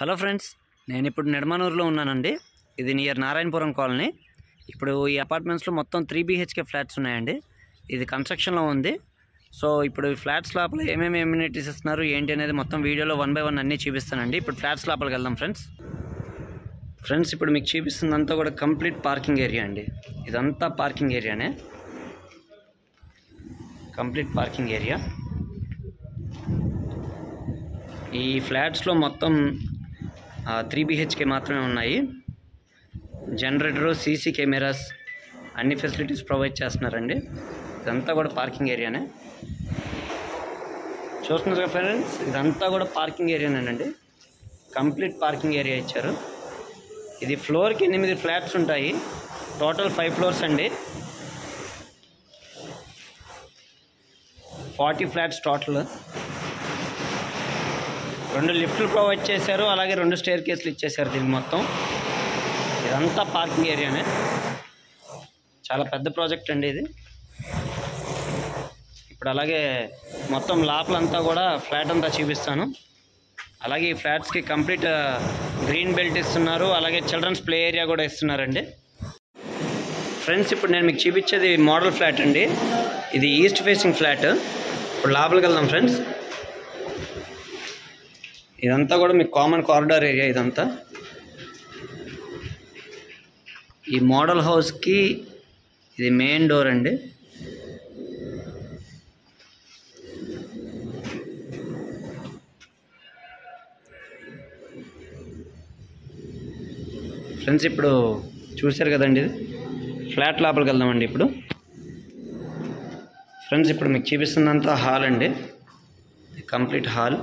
hello friends నేను ఇప్పుడు నెడమనూరులో ఉన్నానండి ఇది నియర్ నారాయణపురం కాలనీ ఇప్పుడు ఈ అపార్ట్మెంట్స్లో మొత్తం త్రీ బీహెచ్కే ఫ్లాట్స్ ఉన్నాయండి ఇది కన్స్ట్రక్షన్లో ఉంది సో ఇప్పుడు ఈ ఫ్లాట్స్ లోపల ఏమేమి ఎమ్యూనిటీస్ ఇస్తున్నారు ఏంటి అనేది మొత్తం వీడియోలో వన్ బై వన్ అన్నీ చూపిస్తానండి ఇప్పుడు ఫ్లాట్స్ లోపలికి వెళ్దాం ఫ్రెండ్స్ ఫ్రెండ్స్ ఇప్పుడు మీకు చూపిస్తుందంతా కూడా కంప్లీట్ పార్కింగ్ ఏరియా అండి ఇదంతా పార్కింగ్ ఏరియానే కంప్లీట్ పార్కింగ్ ఏరియా ఈ ఫ్లాట్స్లో మొత్తం త్రీ బిహెచ్కే మాత్రమే ఉన్నాయి జనరేటరు సీసీ కెమెరాస్ అన్ని ఫెసిలిటీస్ ప్రొవైడ్ చేస్తున్నారండి ఇదంతా కూడా పార్కింగ్ ఏరియానే చూస్తున్నారు కదా ఫ్రెండ్స్ ఇదంతా కూడా పార్కింగ్ ఏరియానేనండి కంప్లీట్ పార్కింగ్ ఏరియా ఇచ్చారు ఇది ఫ్లోర్కి ఎనిమిది ఫ్లాట్స్ ఉంటాయి టోటల్ ఫైవ్ ఫ్లోర్స్ అండి ఫార్టీ ఫ్లాట్స్ టోటల్ రెండు లిఫ్ట్లు ప్రొవైడ్ చేశారు అలాగే రెండు స్టేర్ కేసులు ఇచ్చేశారు దీనికి మొత్తం ఇదంతా పార్కింగ్ ఏరియానే చాలా పెద్ద ప్రాజెక్ట్ అండి ఇది ఇప్పుడు అలాగే మొత్తం లోపలంతా కూడా ఫ్లాట్ అంతా చూపిస్తాను అలాగే ఈ ఫ్లాట్స్కి కంప్లీట్ గ్రీన్ బెల్ట్ ఇస్తున్నారు అలాగే చిల్డ్రన్స్ ప్లే ఏరియా కూడా ఇస్తున్నారండి ఫ్రెండ్స్ ఇప్పుడు నేను మీకు చూపించేది మోడల్ ఫ్లాట్ అండి ఇది ఈస్ట్ ఫేసింగ్ ఫ్లాట్ ఇప్పుడు లోపలికి వెళ్దాం ఫ్రెండ్స్ ఇదంతా కూడా మీకు కామన్ కారిడార్ ఏరియా ఇదంతా ఈ మోడల్ హౌస్కి ఇది మెయిన్ డోర్ అండి ఫ్రెండ్స్ ఇప్పుడు చూశారు కదండి ఇది ఫ్లాట్ లోపలికి వెళ్దామండి ఇప్పుడు ఫ్రెండ్స్ ఇప్పుడు మీకు చూపిస్తుందంతా హాల్ అండి complete hall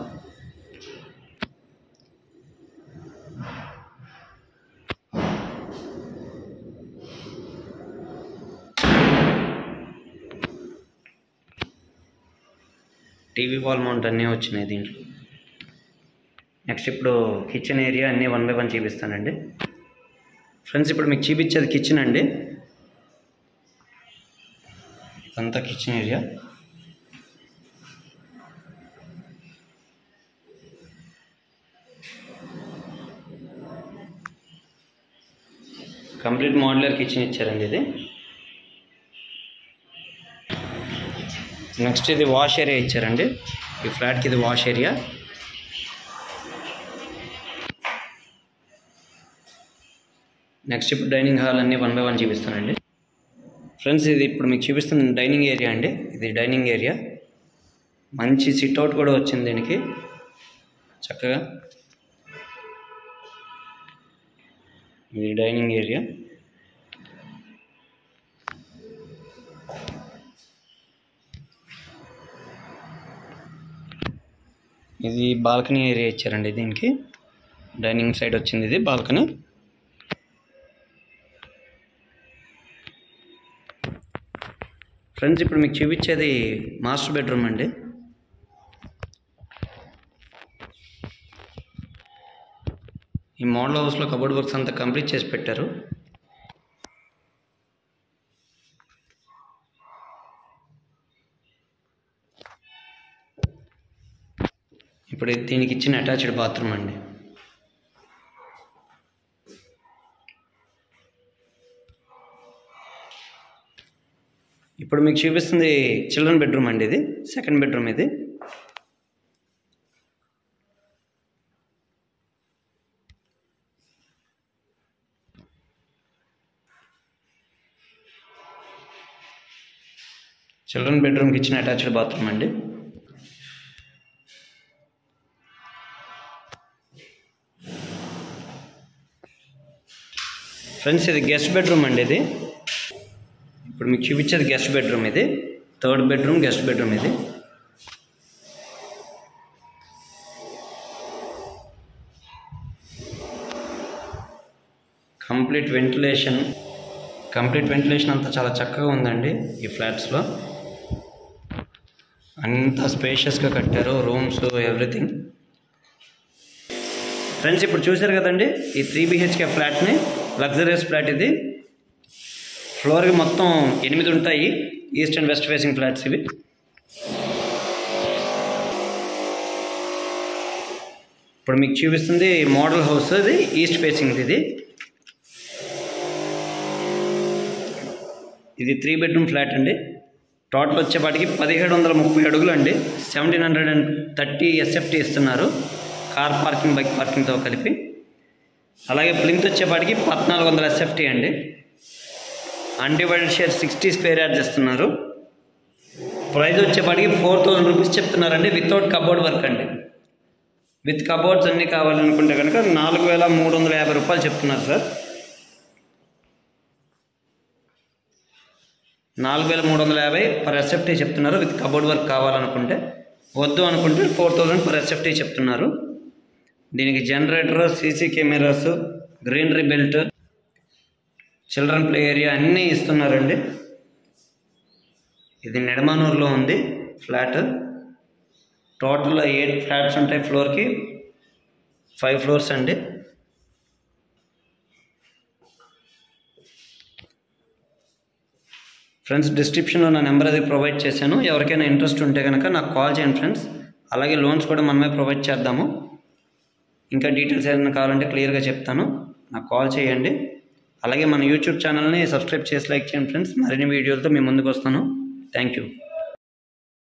TV wall mount అన్నీ వచ్చినాయి దీంట్లో నెక్స్ట్ ఇప్పుడు కిచెన్ ఏరియా అన్నీ వన్ బై వన్ చూపిస్తానండి ఫ్రెండ్స్ ఇప్పుడు మీకు చూపించేది కిచెన్ అండి ఇదంతా kitchen area complete modular kitchen ఇచ్చారండి ఇది నెక్స్ట్ ఇది వాష్ ఏరియా ఇచ్చారండి ఈ ఫ్లాట్కి ఇది వాష్ ఏరియా నెక్స్ట్ ఇప్పుడు డైనింగ్ హాల్ అన్నీ వన్ బై వన్ చూపిస్తానండి ఫ్రెండ్స్ ఇది ఇప్పుడు మీకు చూపిస్తుంది డైనింగ్ ఏరియా అండి ఇది డైనింగ్ ఏరియా మంచి సిట్అవుట్ కూడా వచ్చింది దీనికి చక్కగా ఇది డైనింగ్ ఏరియా ఇది బాల్కనీ ఏరియా ఇచ్చారండి దీనికి డైనింగ్ సైడ్ వచ్చింది ఇది బాల్కనీ ఫ్రెండ్స్ ఇప్పుడు మీకు చూపించేది మాస్టర్ బెడ్రూమ్ అండి ఈ మోడల్ హౌస్లో కబోర్డ్ వర్క్స్ అంతా కంప్లీట్ చేసి పెట్టారు ఇప్పుడు ఇది దీనికి ఇచ్చిన అటాచ్డ్ బాత్రూమ్ అండి ఇప్పుడు మీకు చూపిస్తుంది చిల్డ్రన్ బెడ్రూమ్ అండి ఇది సెకండ్ బెడ్రూమ్ ఇది చిల్డ్రన్ బెడ్రూమ్కి ఇచ్చిన అటాచ్డ్ బాత్రూమ్ అండి ఫ్రెండ్స్ ఇది గెస్ట్ బెడ్రూమ్ అండి ఇది ఇప్పుడు మీకు చూపించేది గెస్ట్ బెడ్రూమ్ ఇది థర్డ్ బెడ్రూమ్ గెస్ట్ బెడ్రూమ్ ఇది కంప్లీట్ వెంటిలేషన్ కంప్లీట్ వెంటిలేషన్ అంతా చాలా చక్కగా ఉందండి ఈ ఫ్లాట్స్లో అంతా స్పేషియస్గా కట్టారు రూమ్స్ ఎవ్రీథింగ్ ఫ్రెండ్స్ ఇప్పుడు చూశారు కదండి ఈ త్రీ బిహెచ్కే ఫ్లాట్ని లగ్జరియస్ ఫ్లాట్ ఇది ఫ్లోర్కి మొత్తం ఎనిమిది ఉంటాయి east and west facing flats ఇవి ఇప్పుడు మీకు చూపిస్తుంది మోడల్ హౌస్ ఇది ఈస్ట్ ఫేసింగ్ ఇది ఇది త్రీ బెడ్రూమ్ ఫ్లాట్ అండి టోటల్ వచ్చేపాటికి పదిహేడు వందల ముప్పై అడుగులు అండి seventeen hundred and thirty SFT ఇస్తున్నారు కార్ పార్కింగ్ బైక్ పార్కింగ్తో కలిపి అలాగే ప్లింత్ వచ్చేపాటికి పద్నాలుగు వందల ఎస్ఎఫ్టీ అండి undivided share sixty square yards ఇస్తున్నారు ప్రైస్ వచ్చేపాటికి ఫోర్ థౌజండ్ రూపీస్ చెప్తున్నారండి వితౌట్ కబోర్డ్ వర్క్ అండి విత్ కబోర్డ్స్ అన్నీ కావాలనుకుంటే కనుక నాలుగు వేల మూడు వందల యాభై రూపాయలు చెప్తున్నారు సార్ నాలుగు వేల మూడు వందల యాభై పర్ ఎస్ఎఫ్టీ చెప్తున్నారు విత్ కబోర్డ్ వర్క్ కావాలనుకుంటే వద్దు అనుకుంటే ఫోర్ థౌజండ్ పర్ ఎస్ఎఫ్టీ చెప్తున్నారు దీనికి generator CC cameras greenery belt children play area అన్నీ ఇస్తున్నారండి ఇది నెడమానూరులో ఉంది ఫ్లాట్ టోటల్ ఎయిట్ ఫ్లాట్స్ ఉంటాయి ఫ్లోర్కి ఫైవ్ ఫ్లోర్స్ అండి ఫ్రెండ్స్ డిస్క్రిప్షన్లో నా నెంబర్ అది ప్రొవైడ్ చేశాను ఎవరికైనా ఇంట్రెస్ట్ ఉంటే కనుక నాకు కాల్ చేయండి ఫ్రెండ్స్ అలాగే లోన్స్ కూడా మనమే ప్రొవైడ్ చేద్దాము ఇంకా డీటెయిల్స్ ఏదైనా కావాలంటే క్లియర్గా చెప్తాను నాకు కాల్ చేయండి అలాగే మన యూట్యూబ్ ఛానల్ని సబ్స్క్రైబ్ చేసి లైక్ చేయండి ఫ్రెండ్స్ మరిన్ని వీడియోలతో మీ ముందుకు వస్తాను థ్యాంక్ యూ